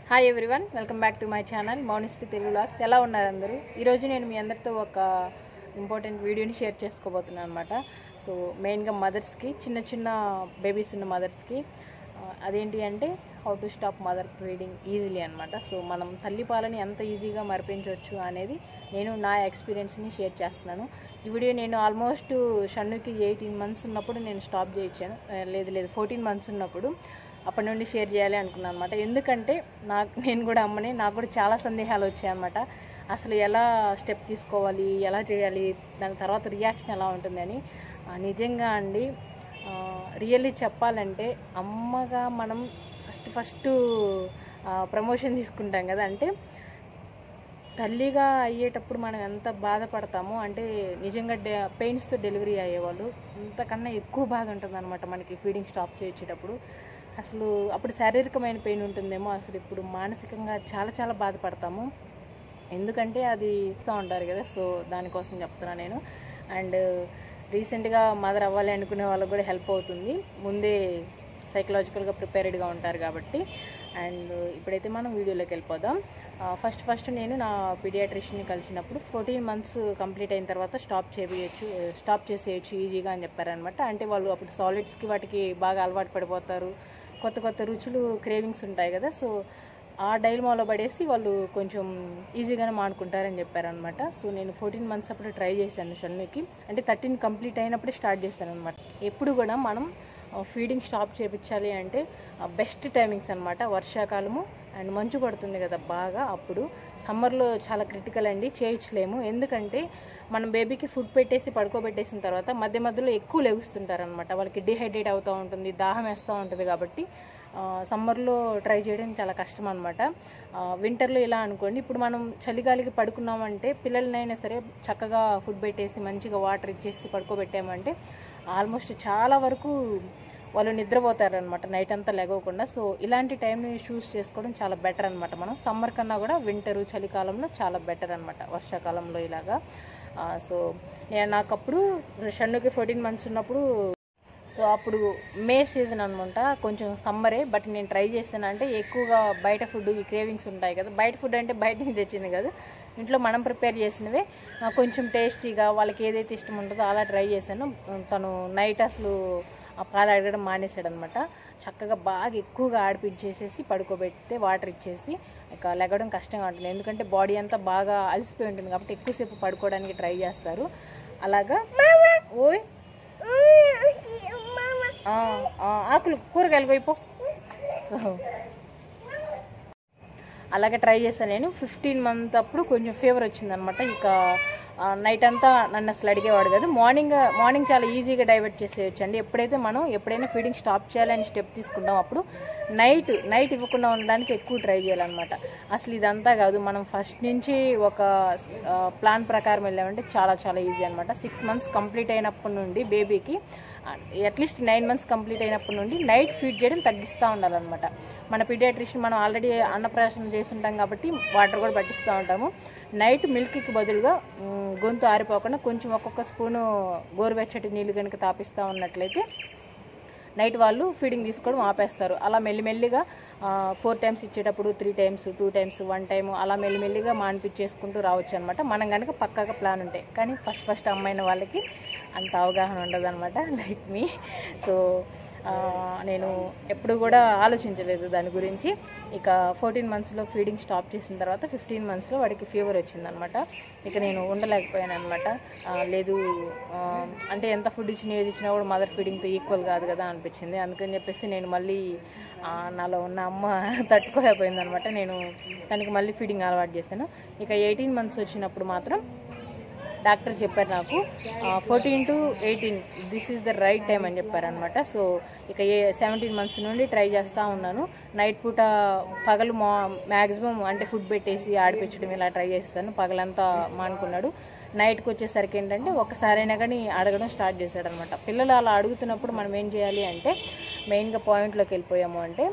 hi everyone welcome back to my channel మౌనిస్టి Telugu vlogs ఎలా ఉన్నారు అందరూ ఈరోజు నేను మీ అందరితో ఒక ఇంపార్టెంట్ వీడియోని షేర్ చేసుకోబోతున్నాను అనమాట సో మెయిన్గా మదర్స్కి చిన్న చిన్న బేబీస్ ఉన్న మదర్స్కి అదేంటి అంటే how to stop mother breeding easily అనమాట సో మనం తల్లిపాలని ఎంత ఈజీగా మరిపించవచ్చు అనేది నేను నా ఎక్స్పీరియన్స్ని షేర్ చేస్తున్నాను ఈ వీడియో నేను ఆల్మోస్ట్ షన్నుకి ఎయిటీన్ మంత్స్ ఉన్నప్పుడు నేను స్టాప్ చేయించాను ఆ, లేదు లేదు ఫోర్టీన్ మంత్స్ ఉన్నప్పుడు అప్పటి నుండి షేర్ చేయాలి అనుకున్నాను అనమాట ఎందుకంటే నాకు నేను కూడా అమ్మని నాకు కూడా చాలా సందేహాలు వచ్చాయన్నమాట అసలు ఎలా స్టెప్ తీసుకోవాలి ఎలా చేయాలి దాని తర్వాత రియాక్షన్ ఎలా ఉంటుందని ఆ, నిజంగా అండి రియల్లీ చెప్పాలంటే అమ్మగా మనం ఫస్ట్ ఫస్ట్ ప్రమోషన్ తీసుకుంటాం కదా అంటే తల్లిగా అయ్యేటప్పుడు మనం ఎంత బాధపడతామో అంటే నిజంగా డె పెయిన్స్తో డెలివరీ అయ్యేవాళ్ళు అంతకన్నా ఎక్కువ బాధ ఉంటుంది అనమాట మనకి ఫీడింగ్ స్టాప్ చేసేటప్పుడు అసలు అప్పుడు శారీరకమైన పెయిన్ ఉంటుందేమో అసలు ఇప్పుడు మానసికంగా చాలా చాలా బాధపడతాము ఎందుకంటే అది ఇస్తూ ఉంటారు కదా సో దానికోసం చెప్తున్నాను నేను అండ్ రీసెంట్గా మదర్ అవ్వాలి అనుకునే వాళ్ళకి కూడా హెల్ప్ అవుతుంది ముందే సైకలాజికల్గా ప్రిపేర్డ్గా ఉంటారు కాబట్టి అండ్ ఇప్పుడైతే మనం వీడియోలోకి వెళ్ళిపోదాం ఫస్ట్ ఫస్ట్ నేను నా పీడియాట్రిషియన్ని కలిసినప్పుడు ఫోర్టీన్ మంత్స్ కంప్లీట్ అయిన తర్వాత స్టాప్ చేయవచ్చు స్టాప్ చేసేయచ్చు ఈజీగా అని చెప్పారనమాట అంటే వాళ్ళు అప్పుడు సాలిడ్స్కి వాటికి బాగా అలవాటు పడిపోతారు కొత్త కొత్త రుచులు క్రేవింగ్స్ ఉంటాయి కదా సో ఆ డైల్మాలో పడేసి వాళ్ళు కొంచెం ఈజీగానే మానుకుంటారని చెప్పారనమాట సో నేను ఫోర్టీన్ మంత్స్ అప్పుడు ట్రై చేశాను షన్నుకి అంటే థర్టీన్ కంప్లీట్ అయినప్పుడే స్టార్ట్ చేస్తాను అనమాట ఎప్పుడు కూడా మనం ఫీడింగ్ స్టాప్ చేయించాలి అంటే బెస్ట్ టైమింగ్స్ అనమాట వర్షాకాలము అండ్ మంచు పడుతుంది కదా బాగా అప్పుడు సమ్మర్లో చాలా క్రిటికల్ అండి చేయించలేము ఎందుకంటే మనం బేబీకి ఫుడ్ పెట్టేసి పడుకోబెట్టేసిన తర్వాత మధ్య మధ్యలో ఎక్కువ లెగుస్తుంటారనమాట వాళ్ళకి డిహైడ్రేట్ అవుతూ ఉంటుంది దాహం వేస్తూ ఉంటుంది కాబట్టి సమ్మర్లో ట్రై చేయడం చాలా కష్టం అనమాట వింటర్లో ఇలా అనుకోండి ఇప్పుడు మనం చలిగాలికి పడుకున్నామంటే పిల్లలనైనా సరే చక్కగా ఫుడ్ పెట్టేసి మంచిగా వాటర్ ఇచ్చేసి పడుకోబెట్టామంటే ఆల్మోస్ట్ చాలా వరకు వాళ్ళు నిద్రపోతారనమాట నైట్ అంతా లెగవకుండా సో ఇలాంటి టైంని చూస్ చేసుకోవడం చాలా బెటర్ అనమాట మనం సమ్మర్ కన్నా కూడా వింటరు చలికాలంలో చాలా బెటర్ అనమాట వర్షాకాలంలో ఇలాగా ఆ, సో నేను నాకు అప్పుడు షన్నుకి ఫోర్టీన్ మంత్స్ ఉన్నప్పుడు సో అప్పుడు మే సీజన్ అనమాట కొంచెం సమ్మరే బట్ నేను ట్రై చేస్తాను అంటే ఎక్కువగా బయట ఫుడ్ ఈ క్రేవింగ్స్ ఉంటాయి కదా బయట ఫుడ్ అంటే బయట నుంచి తెచ్చింది కదా ఇంట్లో మనం ప్రిపేర్ చేసినవే ఆ, కొంచెం టేస్టీగా వాళ్ళకి ఏదైతే ఇష్టం ఉంటుందో అలా ట్రై చేశాను తను నైట్ అసలు ఆ పాలు అడగడం మానేశాడు అనమాట చక్కగా బాగా ఎక్కువగా ఆడిపించేసేసి పడుకోబెడితే వాటర్ ఇచ్చేసి ఇక లెగడం కష్టంగా ఉంటుంది ఎందుకంటే బాడీ అంతా బాగా అలసిపోయి ఉంటుంది కాబట్టి ఎక్కువసేపు పడుకోవడానికి ట్రై చేస్తారు అలాగా ఓయ్ ఆ, ఆ, ఆకులు కూరగాయలు పోయిపో సో అలాగే ట్రై చేశాను నేను ఫిఫ్టీన్ మంత్ అప్పుడు కొంచెం ఫీవర్ వచ్చిందనమాట ఇక నైట్ అంతా నన్ను అసలు అడిగేవాడు కదా మార్నింగ్ మార్నింగ్ చాలా ఈజీగా డైవర్ట్ చేసేయచ్చు అండి ఎప్పుడైతే మనం ఎప్పుడైనా ఫీడింగ్ స్టాప్ చేయాలని స్టెప్ తీసుకుంటాం అప్పుడు నైట్ నైట్ ఇవ్వకుండా ఉండడానికి ఎక్కువ ట్రై చేయాలన్నమాట అసలు ఇదంతా కాదు మనం ఫస్ట్ నుంచి ఒక ప్లాన్ ప్రకారం వెళ్ళామంటే చాలా చాలా ఈజీ అనమాట సిక్స్ మంత్స్ కంప్లీట్ అయినప్పటి నుండి బేబీకి అట్లీస్ట్ నైన్ మంత్స్ కంప్లీట్ అయినప్పటి నుండి నైట్ ఫీడ్ చేయడం తగ్గిస్తూ ఉండాలన్నమాట మన పీడియాట్రిషియన్ మనం ఆల్రెడీ అన్నప్రాశనం చేసి ఉంటాం కాబట్టి వాటర్ కూడా పట్టిస్తూ ఉంటాము నైట్ మిల్క్కి బదులుగా మ్, గొంతు ఆరిపోకుండా కొంచెం ఒక్కొక్క స్పూను గోరువెచ్చటి నీళ్ళు కనుక తాపిస్తూ ఉన్నట్లయితే నైట్ వాళ్ళు ఫీడింగ్ తీసుకోవడం ఆపేస్తారు అలా మెల్లిమెల్లిగా ఫోర్ టైమ్స్ ఇచ్చేటప్పుడు three times two times one time అలా మెల్లిమెల్లిగా మానిపించేసుకుంటూ రావచ్చు అనమాట మనం కనుక పక్కాగా ప్లాన్ ఉంటాయి కానీ ఫస్ట్ ఫస్ట్ అమ్మాయిన వాళ్ళకి అంత అవగాహన ఉండదు అనమాట లైక్ మీ సో ఆ, నేను ఎప్పుడు కూడా ఆలోచించలేదు దాని గురించి ఇక ఫోర్టీన్ మంత్స్లో ఫీడింగ్ స్టాప్ చేసిన తర్వాత ఫిఫ్టీన్ మంత్స్లో వాడికి ఫీవర్ వచ్చిందనమాట ఇక నేను ఉండలేకపోయాను అనమాట లేదు ఆ, అంటే ఎంత ఫుడ్ ఇచ్చినా ఏది ఇచ్చినా కూడా మదర్ ఫీడింగ్తో ఈక్వల్ కాదు కదా అనిపించింది అందుకని చెప్పేసి నేను మళ్ళీ ఆ, నాలో ఉన్న అమ్మ తట్టుకోలేకపోయింది అనమాట నేను తనకి మళ్ళీ ఫీడింగ్ అలవాటు చేశాను ఇక ఎయిటీన్ మంత్స్ వచ్చినప్పుడు మాత్రం డాక్టర్ చెప్పారు నాకు fourteen to eighteen this is the right time అని చెప్పారనమాట సో ఇక ఏ సెవెంటీన్ మంత్స్ నుండి ట్రై చేస్తూ ఉన్నాను నైట్ పూట పగలు మా మ్యాక్సిమం అంటే ఫుడ్ పెట్టేసి ఆడిపించడం ఇలా ట్రై చేస్తాను పగలంతా మానుకున్నాడు నైట్కి వచ్చేసరికి ఏంటంటే ఒకసారైనా కానీ అడగడం స్టార్ట్ చేశాడు అనమాట పిల్లలు అలా అడుగుతున్నప్పుడు మనం ఏం చేయాలి అంటే మెయిన్గా పాయింట్లోకి వెళ్ళిపోయాము అంటే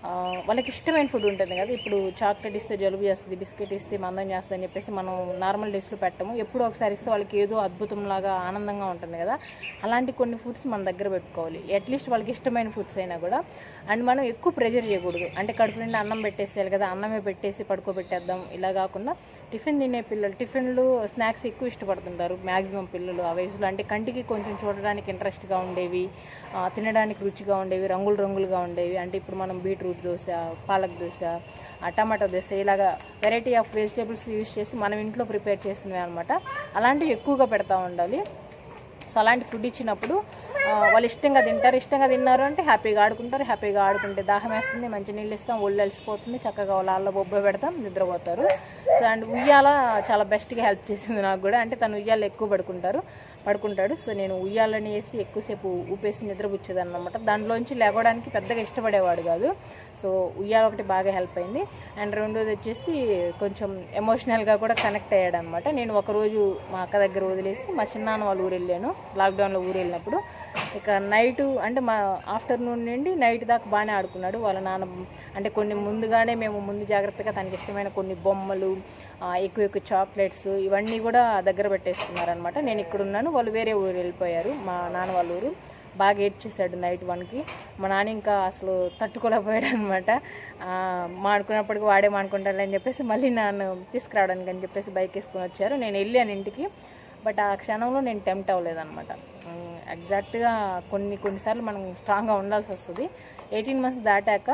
ఆ, వాళ్ళకి ఇష్టమైన ఫుడ్ ఉంటుంది కదా ఇప్పుడు చాక్లెట్ ఇస్తే జలుబు చేస్తుంది బిస్కెట్ ఇస్తే మందం చేస్తుంది అని చెప్పేసి మనం నార్మల్ డేస్లో పెట్టము ఎప్పుడో ఒకసారి ఇస్తే వాళ్ళకి ఏదో అద్భుతంలాగా ఆనందంగా ఉంటుంది కదా అలాంటి కొన్ని ఫుడ్స్ మన దగ్గర పెట్టుకోవాలి అట్లీస్ట్ వాళ్ళకి ఇష్టమైన ఫుడ్స్ అయినా కూడా అండ్ మనం ఎక్కువ ప్రెజర్ చేయకూడదు అంటే కడుపు నిండా అన్నం పెట్టేసేయాలి కదా అన్నమే పెట్టేసి పడుకోబెట్టేద్దాం ఇలా కాకుండా టిఫిన్ తినే పిల్లలు టిఫిన్లు స్నాక్స్ ఎక్కువ ఇష్టపడుతుంటారు మ్యాక్సిమం పిల్లలు ఆ వయసులో అంటే కంటికి కొంచెం చూడడానికి ఇంట్రెస్ట్గా ఉండేవి ఆ, తినడానికి రుచిగా ఉండేవి రంగులు రంగులుగా ఉండేవి అంటే ఇప్పుడు మనం బీట్రూట్ దోశ పాలక్ దోశ ఆ, టమాటో దోశ ఇలాగా వెరైటీ ఆఫ్ వెజిటేబుల్స్ యూస్ చేసి మనం ఇంట్లో ప్రిపేర్ చేసినవి అనమాట అలాంటివి ఎక్కువగా పెడతా ఉండాలి సో అలాంటి ఫుడ్ ఇచ్చినప్పుడు ఆ, వాళ్ళు ఇష్టంగా తింటారు ఇష్టంగా తిన్నారు అంటే హ్యాపీగా ఆడుకుంటారు హ్యాపీగా ఆడుకుంటే దాహం వేస్తుంది మంచి నీళ్ళు ఇస్తాం ఒళ్ళు అలసిపోతుంది చక్కగా వాళ్ళ బొబ్బ పెడతాం నిద్రపోతారు సో అండ్ ఉయ్యాల చాలా బెస్ట్గా హెల్ప్ చేసింది నాకు కూడా అంటే తను ఉయ్యాలు ఎక్కువ పడుకుంటారు పడుకుంటాడు సో నేను ఉయ్యాలని వేసి ఎక్కువసేపు ఊపేసి నిద్రపుచ్చేదాన్ని అనమాట దాంట్లోంచి లేవడానికి పెద్దగా ఇష్టపడేవాడు కాదు సో ఉయ్యాల ఒకటి బాగా హెల్ప్ అయింది అండ్ రెండోది వచ్చేసి కొంచెం ఎమోషనల్గా కూడా కనెక్ట్ అయ్యాడు అనమాట నేను ఒకరోజు మా అక్క దగ్గర వదిలేసి మా చిన్నాన్న వాళ్ళ ఊరు వెళ్ళాను లాక్డౌన్లో ఊరు వెళ్ళినప్పుడు ఇక నైట్ అంటే మా ఆఫ్టర్నూన్ నుండి నైట్ దాకా బాగానే ఆడుకున్నాడు వాళ్ళ నాన్న అంటే కొన్ని ముందుగానే మేము ముందు జాగ్రత్తగా తనకి ఇష్టమైన కొన్ని బొమ్మలు ఆ, ఎక్కువ ఎక్కువ చాక్లెట్స్ ఇవన్నీ కూడా దగ్గర పెట్టేసుకున్నారనమాట నేను ఇక్కడ ఉన్నాను వాళ్ళు వేరే ఊరు వెళ్ళిపోయారు మా నాన్న వాళ్ళ ఊరు బాగా ఏడ్చేసాడు నైట్ వన్కి మా నాన్న ఇంకా అసలు తట్టుకోలేకపోయాడు అనమాట మాడుకున్నప్పటికి వాడే మానుకుంటాడు అని చెప్పేసి మళ్ళీ నన్ను తీసుకురావడానికి అని చెప్పేసి బైక్ వేసుకొని వచ్చారు నేను వెళ్ళాను ఇంటికి బట్ ఆ క్షణంలో నేను టెంప్ట్ అవ్వలేదన్నమాట ఎగ్జాక్ట్గా కొన్ని కొన్నిసార్లు మనం స్ట్రాంగ్గా ఉండాల్సి వస్తుంది ఎయిటీన్ మంత్స్ దాటాక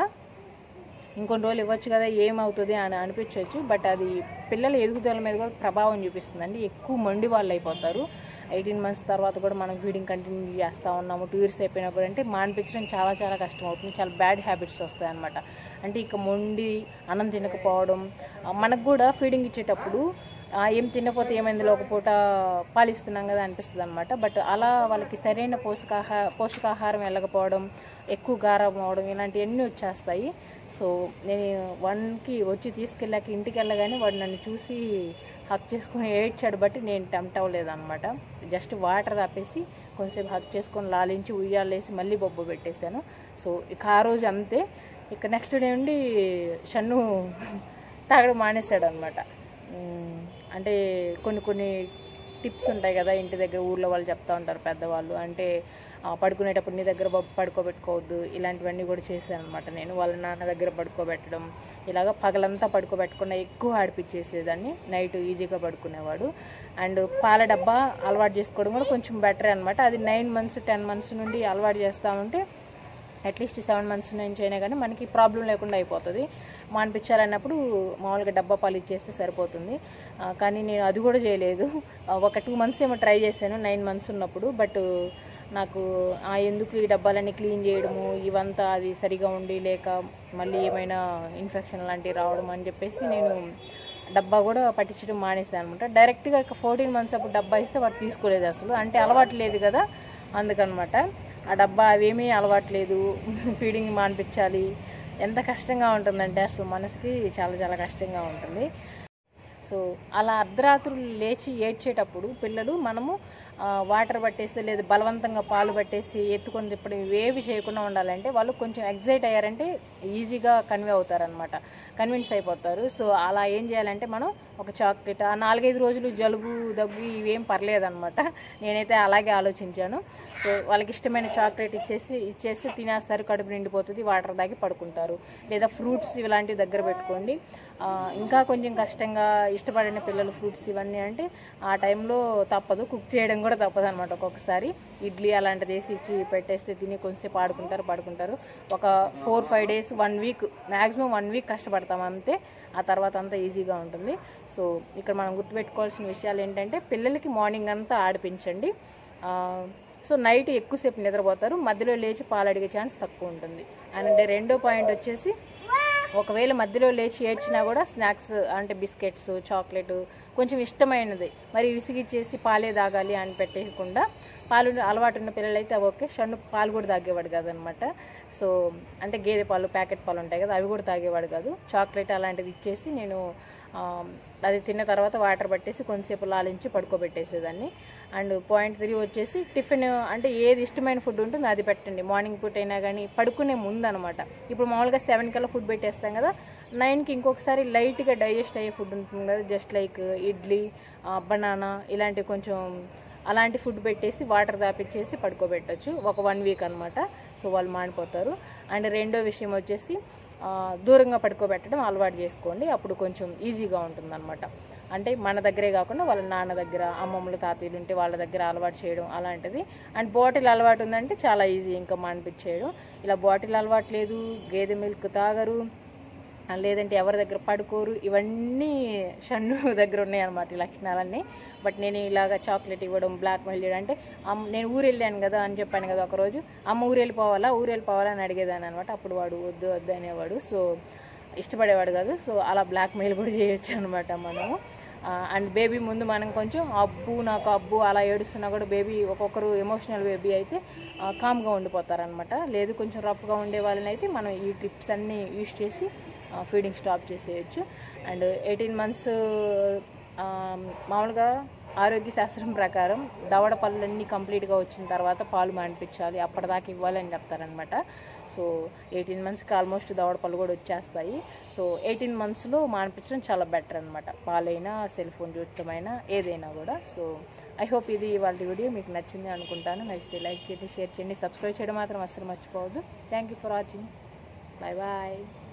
ఇంకొన్ని రోజులు ఇవ్వచ్చు కదా ఏమవుతుంది అని అనిపించవచ్చు బట్ అది పిల్లల ఎదుగుదల మీద కూడా ప్రభావం చూపిస్తుంది అండి ఎక్కువ మొండి వాళ్ళు అయిపోతారు ఎయిటీన్ మంత్స్ తర్వాత కూడా మనం ఫీడింగ్ కంటిన్యూ చేస్తూ ఉన్నాము టూ ఇయర్స్ అయిపోయినప్పుడు అంటే మానిపించడం చాలా చాలా కష్టం అవుతుంది చాలా బ్యాడ్ హ్యాబిట్స్ వస్తాయి అనమాట అంటే ఇక మొండి అన్నం తినకపోవడం ఆ, మనకు కూడా ఫీడింగ్ ఇచ్చేటప్పుడు ఆ, ఏం తినకపోతే ఏమైందిలో ఒక పూట పాలిస్తున్నాం కదా అనిపిస్తుంది అనమాట బట్ అలా వాళ్ళకి సరైన పోషకాహార పోషకాహారం వెళ్ళకపోవడం ఎక్కువ గారం అవడం ఇలాంటివన్నీ వచ్చేస్తాయి సో నేను వన్కి వచ్చి తీసుకెళ్ళాక ఇంటికి వెళ్ళగానే వాడు నన్ను చూసి హక్ చేసుకుని ఏడ్చాడు బట్టి నేను టెంప్ట్ అవ్వలేదు అనమాట జస్ట్ వాటర్ ఆపేసి కొంచెంసేపు హక్ చేసుకొని లాలించి ఉయ్యాలేసి మళ్ళీ బొబ్బ పెట్టేశాను సో ఇక ఆ రోజు అంతే ఇక నెక్స్ట్ డే నుండి షన్ను తాగడం మానేశాడు అనమాట అంటే కొన్ని కొన్ని టిప్స్ ఉంటాయి కదా ఇంటి దగ్గర ఊర్లో వాళ్ళు చెప్తా ఉంటారు పెద్దవాళ్ళు అంటే ఆ, పడుకునేటప్పుడు నీ దగ్గర బొ- పడుకోబెట్టుకోవద్దు ఇలాంటివన్నీ కూడా చేశాను అనమాట నేను వాళ్ళ నాన్న దగ్గర పడుకోబెట్టడం ఇలాగ పగలంతా పడుకోబెట్టకుండా ఎక్కువ ఆడిపించేసేదాన్ని నైట్ ఈజీగా పడుకునేవాడు అండ్ పాల డబ్బా అలవాటు చేసుకోవడం కూడా కొంచెం బెటర్ అనమాట అది నైన్ మంత్స్ టెన్ మంత్స్ నుండి అలవాటు చేస్తూ ఉంటే అట్లీస్ట్ సెవెన్ మంత్స్ నుంచి అయినా కానీ మనకి ప్రాబ్లం లేకుండా అయిపోతుంది మానిపించాలన్నప్పుడు మామూలుగా డబ్బా పాలు ఇచ్చేస్తే సరిపోతుంది ఆ, కానీ నేను అది కూడా చేయలేదు ఆ, ఒక టూ మంత్స్ ఏమో ట్రై చేశాను నైన్ మంత్స్ ఉన్నప్పుడు బట్ నాకు ఆ ఎందుకు ఈ డబ్బాలన్నీ క్లీన్ చేయడము ఇవంతా అది సరిగా ఉండి లేక మళ్ళీ ఏమైనా ఇన్ఫెక్షన్ లాంటివి రావడం అని చెప్పేసి నేను డబ్బా కూడా పట్టించడం మానేసాను అనమాట డైరెక్ట్గా ఫోర్టీన్ మంత్స్ అప్పుడు డబ్బా ఇస్తే వాడు తీసుకోలేదు అసలు అంటే అలవాటు లేదు కదా అందుకనమాట ఆ డబ్బా అవేమీ అలవాటు లేదు ఫీడింగ్ మానిపించాలి ఎంత కష్టంగా ఉంటుందంటే అసలు మనసుకి చాలా చాలా కష్టంగా ఉంటుంది సో అలా అర్ధరాత్రులు లేచి ఏడ్చేటప్పుడు పిల్లలు మనము ఆ, వాటర్ పట్టేసి లేదా బలవంతంగా పాలు పట్టేసి ఎత్తుకొని తిప్పడం ఇవేవి చేయకుండా ఉండాలంటే వాళ్ళు కొంచెం ఎగ్జైట్ అయ్యారంటే ఈజీగా కన్వే అవుతారనమాట కన్విన్స్ అయిపోతారు సో అలా ఏం చేయాలంటే మనం ఒక చాక్లెట్ ఆ నాలుగైదు రోజులు జలుబు దగ్గు ఇవేం పర్లేదన్నమాట నేనైతే అలాగే ఆలోచించాను సో వాళ్ళకి ఇష్టమైన చాక్లెట్ ఇచ్చేసి ఇచ్చేస్తే తినేస్తారు కడుపు నిండిపోతుంది వాటర్ తాగి పడుకుంటారు లేదా ఫ్రూట్స్ ఇలాంటివి దగ్గర పెట్టుకోండి ఆ, ఇంకా కొంచెం కష్టంగా ఇష్టపడిన పిల్లలు ఫ్రూట్స్ ఇవన్నీ అంటే ఆ టైంలో తప్పదు కుక్ చేయడం కూడా తప్పదు అనమాట ఒక్కొక్కసారి ఇడ్లీ అలాంటిది వేసి ఇచ్చి పెట్టేస్తే తిని కొంచెంసేపు ఆడుకుంటారు పడుకుంటారు ఒక four five days one week maximum one week కష్టపడతాం అంతే ఆ తర్వాత అంతా ఈజీగా ఉంటుంది సో ఇక్కడ మనం గుర్తుపెట్టుకోవాల్సిన విషయాలు ఏంటంటే పిల్లలకి మార్నింగ్ అంతా ఆడిపించండి ఆ, సో నైట్ ఎక్కువసేపు నిద్రపోతారు మధ్యలో లేచి పాలు అడిగే ఛాన్స్ తక్కువ ఉంటుంది అండ్ రెండో పాయింట్ వచ్చేసి ఒకవేళ మధ్యలో లేచి ఏడ్చినా కూడా స్నాక్స్ అంటే బిస్కెట్స్ చాక్లెట్ కొంచెం ఇష్టమైనది మరి విసిగిచ్చేసి పాలే తాగాలి అని పెట్టేయకుండా పాలు అలవాటు ఉన్న పిల్లలైతే అవి ఓకే షన్ను పాలు కూడా తాగేవాడు కాదనమాట సో అంటే గేదె పాలు ప్యాకెట్ పాలు ఉంటాయి కదా అవి కూడా తాగేవాడు కాదు చాక్లెట్ అలాంటిది ఇచ్చేసి నేను ఆ, అది తిన్న తర్వాత వాటర్ పట్టేసి కొంతసేపు లాలించి పడుకోబెట్టేసేదాన్ని అండ్ పాయింట్ త్రీ వచ్చేసి టిఫిన్ అంటే ఏది ఇష్టమైన ఫుడ్ ఉంటుందో అది పెట్టండి మార్నింగ్ పూట అయినా కానీ పడుకునే ముందు అనమాట ఇప్పుడు మామూలుగా సెవెన్ కల్లా ఫుడ్ పెట్టేస్తాం కదా నైన్కి ఇంకొకసారి లైట్గా డైజెస్ట్ అయ్యే ఫుడ్ ఉంటుంది కదా జస్ట్ లైక్ ఇడ్లీ బనానా ఇలాంటివి కొంచెం అలాంటి ఫుడ్ పెట్టేసి వాటర్ దాపిచ్చేసి పడుకోబెట్టచ్చు ఒక వన్ వీక్ అనమాట సో వాళ్ళు మానిపోతారు అండ్ రెండో విషయం వచ్చేసి ఆ, దూరంగా పడుకోబెట్టడం అలవాటు చేసుకోండి అప్పుడు కొంచెం ఈజీగా ఉంటుంది అంటే మన దగ్గరే కాకుండా వాళ్ళ నాన్న దగ్గర అమ్మమ్మలు తాతయ్యలు ఉంటే వాళ్ళ దగ్గర అలవాటు చేయడం అలాంటిది అండ్ బాటిల్ అలవాటు ఉందంటే చాలా ఈజీ ఇంకా మానిపించేయడం ఇలా బాటిల్ అలవాటు లేదు గేదె మిల్క్ తాగరు ఆ, లేదంటే ఎవరి దగ్గర పడుకోరు ఇవన్నీ షన్ను దగ్గర ఉన్నాయన్నమాట ఈ లక్షణాలన్నీ బట్ నేను ఇలాగ చాక్లెట్ ఇవ్వడం బ్లాక్ మెయిల్ చేయడం అంటే అమ్మ నేను ఊరు వెళ్ళాను కదా అని చెప్పాను కదా ఒకరోజు అమ్మ ఊరు వెళ్ళిపోవాలా ఊరు వెళ్ళిపోవాలా అని అడిగేదాన్ని అనమాట అప్పుడు వాడు వద్దు వద్దు అనేవాడు సో ఇష్టపడేవాడు కాదు సో అలా బ్లాక్ మెయిల్ కూడా చేయొచ్చు అనమాట మనము అండ్ బేబీ ముందు మనం కొంచెం అబ్బు నాకు అబ్బు అలా ఏడుస్తున్నా కూడా బేబీ ఒక్కొక్కరు ఎమోషనల్ బేబీ అయితే కామ్గా ఉండిపోతారనమాట లేదు కొంచెం రఫ్గా ఉండే వాళ్ళని అయితే మనం ఈ టిప్స్ అన్నీ యూస్ చేసి ఫీడింగ్ స్టాప్ చేసేయచ్చు అండ్ ఎయిటీన్ మంత్స్ మామూలుగా ఆరోగ్య శాస్త్రం ప్రకారం దవడ పళ్ళన్నీ కంప్లీట్గా వచ్చిన తర్వాత పాలు మానిపించాలి అప్పటిదాకా ఇవ్వాలి అని చెప్తారనమాట సో ఎయిటీన్ మంత్స్కి ఆల్మోస్ట్ దవడ పళ్ళు కూడా వచ్చేస్తాయి సో ఎయిటీన్ మంత్స్లో మానిపించడం చాలా బెటర్ అనమాట పాలైనా సెల్ ఫోన్ చూడటమైనా ఏదైనా కూడా సో ఐ హోప్ ఇది వాళ్ళ వీడియో మీకు నచ్చింది అనుకుంటాను నచ్చితే లైక్ చేయండి షేర్ చేయండి సబ్స్క్రైబ్ చేయడం మాత్రం అస్సలు మర్చిపోవద్దు thank you for watching bye bye